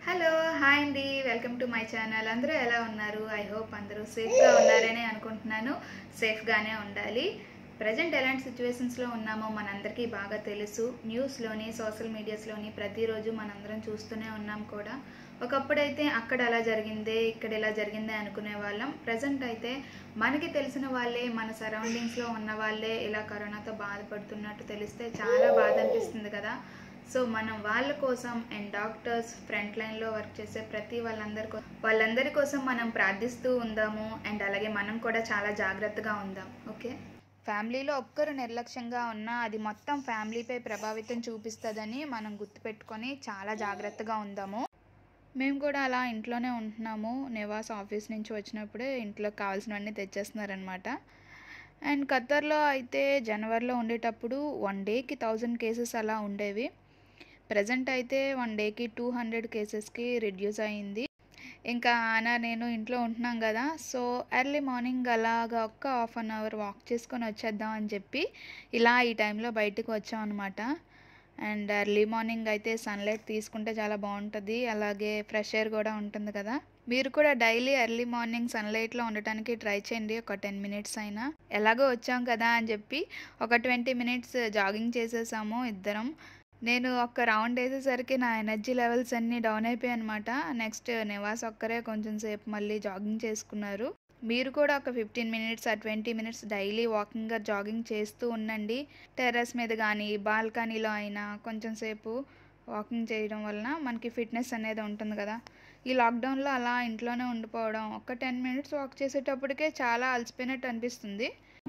hello hi అండి welcome to my channel అందరూ ఎలా ఉన్నారు ఐ హోప్ అందరూ సేఫ్గా ఉన్నారని అనుకుంటున్నాను సేఫ్గానే ఉండాలి ప్రజెంట్ ఎలాంటి సిచ్యువేషన్స్లో ఉన్నామో మనందరికీ బాగా తెలుసు న్యూస్లోని సోషల్ మీడియాస్లోని ప్రతిరోజు మనందరం చూస్తూనే ఉన్నాం కూడా ఒకప్పుడైతే అక్కడ అలా జరిగిందే ఇక్కడ ఇలా జరిగిందే అనుకునే వాళ్ళం ప్రజెంట్ అయితే మనకి తెలిసిన వాళ్ళే మన సరౌండింగ్స్లో ఉన్న వాళ్ళే ఇలా కరోనాతో బాధపడుతున్నట్టు తెలిస్తే చాలా బాధ అనిపిస్తుంది కదా సో మనం వాళ్ళ కోసం అండ్ డాక్టర్స్ ఫ్రంట్ లైన్లో వర్క్ చేసే ప్రతి వాళ్ళందరి కో- వాళ్ళందరి కోసం మనం ప్రార్థిస్తూ ఉందాము అండ్ అలాగే మనం కూడా చాలా జాగ్రత్తగా ఉందాం ఓకే ఫ్యామిలీలో ఒక్కరు నిర్లక్ష్యంగా ఉన్నా అది మొత్తం ఫ్యామిలీపై ప్రభావితం చూపిస్తుందని మనం గుర్తుపెట్టుకొని చాలా జాగ్రత్తగా ఉందాము మేము కూడా అలా ఇంట్లోనే ఉంటున్నాము నివాస్ ఆఫీస్ నుంచి వచ్చినప్పుడే ఇంట్లోకి కావాల్సినవన్నీ తెచ్చేస్తున్నారనమాట అండ్ ఖత్తర్లో అయితే జనవరిలో ఉండేటప్పుడు వన్ డేకి థౌజండ్ కేసెస్ అలా ఉండేవి ప్రజెంట్ అయితే వన్ డేకి టూ హండ్రెడ్ కేసెస్కి రిడ్యూస్ అయింది ఇంకా ఆనా నేను ఇంట్లో ఉంటున్నాం కదా సో ఎర్లీ మార్నింగ్ అలాగా ఒక్క హాఫ్ అన్ అవర్ వాక్ చేసుకొని వచ్చేద్దాం అని చెప్పి ఇలా ఈ టైంలో బయటకు వచ్చాం అనమాట అండ్ ఎర్లీ మార్నింగ్ అయితే సన్లైట్ తీసుకుంటే చాలా బాగుంటుంది అలాగే ఫ్రెష్ ఎయిర్ కూడా ఉంటుంది కదా మీరు కూడా డైలీ ఎర్లీ మార్నింగ్ సన్లైట్లో ఉండటానికి ట్రై చేయండి ఒక టెన్ మినిట్స్ అయినా ఎలాగో వచ్చాం కదా అని చెప్పి ఒక ట్వంటీ మినిట్స్ జాగింగ్ చేసేసాము ఇద్దరం నేను ఒక్క రౌండ్ వేసేసరికి నా ఎనర్జీ లెవెల్స్ అన్నీ డౌన్ అయిపోయాయి అనమాట నెక్స్ట్ నివాస్ ఒక్కరే కొంచెం సేపు మళ్ళీ జాగింగ్ చేసుకున్నారు మీరు కూడా ఒక ఫిఫ్టీన్ మినిట్స్ ఆ ట్వంటీ మినిట్స్ డైలీ వాకింగ్గా జాగింగ్ చేస్తూ ఉండండి టెర్రస్ మీద కానీ బాల్కనీలో అయినా కొంచెం సేపు వాకింగ్ చేయడం వలన మనకి ఫిట్నెస్ అనేది ఉంటుంది కదా ఈ లాక్డౌన్లో అలా ఇంట్లోనే ఉండిపోవడం ఒక టెన్ మినిట్స్ వాక్ చేసేటప్పటికే చాలా అలసిపోయినట్టు అనిపిస్తుంది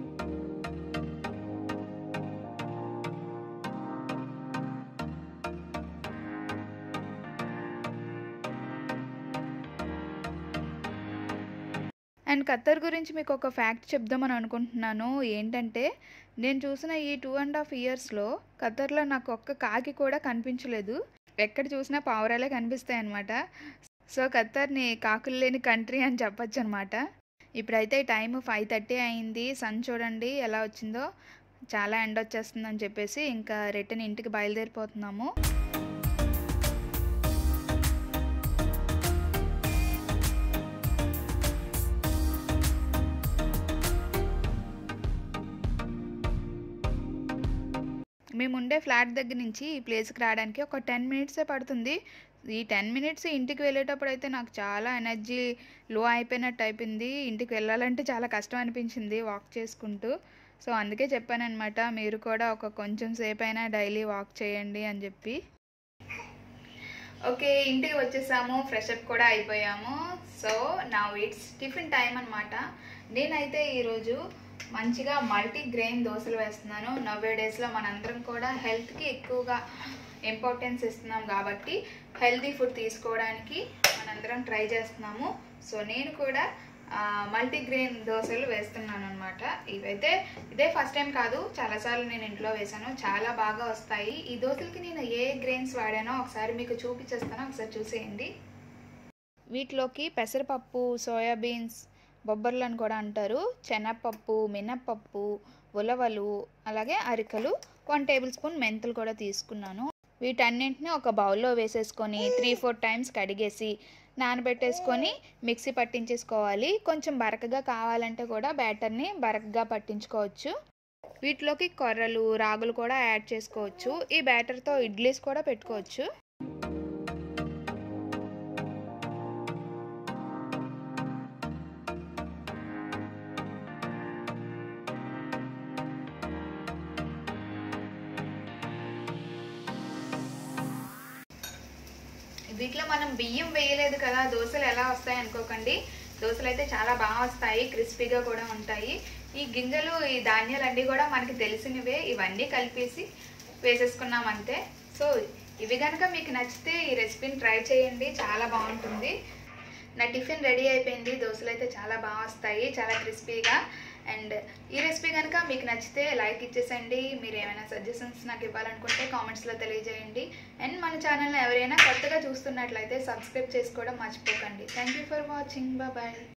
అండ్ ఖత్తర్ గురించి మీకు ఒక ఫ్యాక్ట్ చెప్దామని అనుకుంటున్నాను ఏంటంటే నేను చూసిన ఈ టూ అండ్ హాఫ్ ఇయర్స్లో ఖత్తర్లో నాకు ఒక్క కాకి కూడా కనిపించలేదు ఎక్కడ చూసినా పావురాలే కనిపిస్తాయి అనమాట సో ఖత్తర్ని కాకులు లేని కంట్రీ అని చెప్పొచ్చు అనమాట ఇప్పుడైతే టైం ఫైవ్ థర్టీ అయింది సన్ చూడండి ఎలా వచ్చిందో చాలా ఎండ వచ్చేస్తుందని చెప్పేసి ఇంకా రిటర్న్ ఇంటికి బయలుదేరిపోతున్నాము మేము ఉండే ఫ్లాట్ దగ్గర నుంచి ఈ ప్లేస్కి రావడానికి ఒక టెన్ మినిట్సే పడుతుంది ఈ టెన్ మినిట్స్ ఇంటికి వెళ్ళేటప్పుడు అయితే నాకు చాలా ఎనర్జీ లో అయిపోయినట్టు అయిపోయింది ఇంటికి వెళ్ళాలంటే చాలా కష్టం అనిపించింది వాక్ చేసుకుంటూ సో అందుకే చెప్పానన్నమాట మీరు కూడా ఒక కొంచెం సేపు అయినా డైలీ వాక్ చేయండి అని చెప్పి ఓకే ఇంటికి వచ్చేసాము ఫ్రెష్ అప్ కూడా అయిపోయాము సో నా ఇట్స్ టిఫిన్ టైం అనమాట నేనైతే ఈరోజు మంచిగా మల్టీ గ్రెయిన్ దోశలు వేస్తున్నాను నవ్వే డేస్లో మనందరం కూడా హెల్త్కి ఎక్కువగా ఇంపార్టెన్స్ ఇస్తున్నాం కాబట్టి హెల్తీ ఫుడ్ తీసుకోవడానికి మనందరం ట్రై చేస్తున్నాము సో నేను కూడా మల్టీ గ్రెయిన్ దోశలు వేస్తున్నాను అనమాట ఇవైతే ఇదే ఫస్ట్ టైం కాదు చాలాసార్లు నేను ఇంట్లో వేసాను చాలా బాగా వస్తాయి ఈ దోశలకి నేను ఏ గ్రెయిన్స్ వాడానో ఒకసారి మీకు చూపించేస్తాను ఒకసారి చూసేయండి వీటిలోకి పెసరపప్పు సోయాబీన్స్ బొబ్బర్లు అని కూడా అంటారు శనగపప్పు మినప్పప్పు ఉలవలు అలాగే అరికలు వన్ టేబుల్ స్పూన్ మెంతులు కూడా తీసుకున్నాను వీటన్నింటిని ఒక బౌల్లో వేసేసుకొని త్రీ ఫోర్ టైమ్స్ కడిగేసి నానబెట్టేసుకొని మిక్సీ పట్టించేసుకోవాలి కొంచెం బరకగా కావాలంటే కూడా బ్యాటర్ని బరకగా పట్టించుకోవచ్చు వీటిలోకి కొర్రలు రాగులు కూడా యాడ్ చేసుకోవచ్చు ఈ బ్యాటర్తో ఇడ్లీస్ కూడా పెట్టుకోవచ్చు వీటిలో మనం బియ్యం వేయలేదు కదా దోశలు ఎలా వస్తాయి అనుకోకండి దోశలు అయితే చాలా బాగా వస్తాయి క్రిస్పీగా కూడా ఉంటాయి ఈ గింజలు ఈ ధాన్యాలన్నీ కూడా మనకి తెలిసినవే ఇవన్నీ కలిపేసి వేసేసుకున్నాం అంతే సో ఇవి కనుక మీకు నచ్చితే ఈ రెసిపీని ట్రై చేయండి చాలా బాగుంటుంది నా టిఫిన్ రెడీ అయిపోయింది దోశలు అయితే చాలా బాగా వస్తాయి చాలా క్రిస్పీగా అండ్ ఈ రెసిపీ కనుక మీకు నచ్చితే లైక్ ఇచ్చేసండి మీరు ఏమైనా సజెషన్స్ నాకు ఇవ్వాలనుకుంటే కామెంట్స్లో తెలియజేయండి అండ్ మన ఛానల్ని ఎవరైనా కొత్తగా చూస్తున్నట్లయితే సబ్స్క్రైబ్ చేసుకోవడం మర్చిపోకండి thank you for watching bye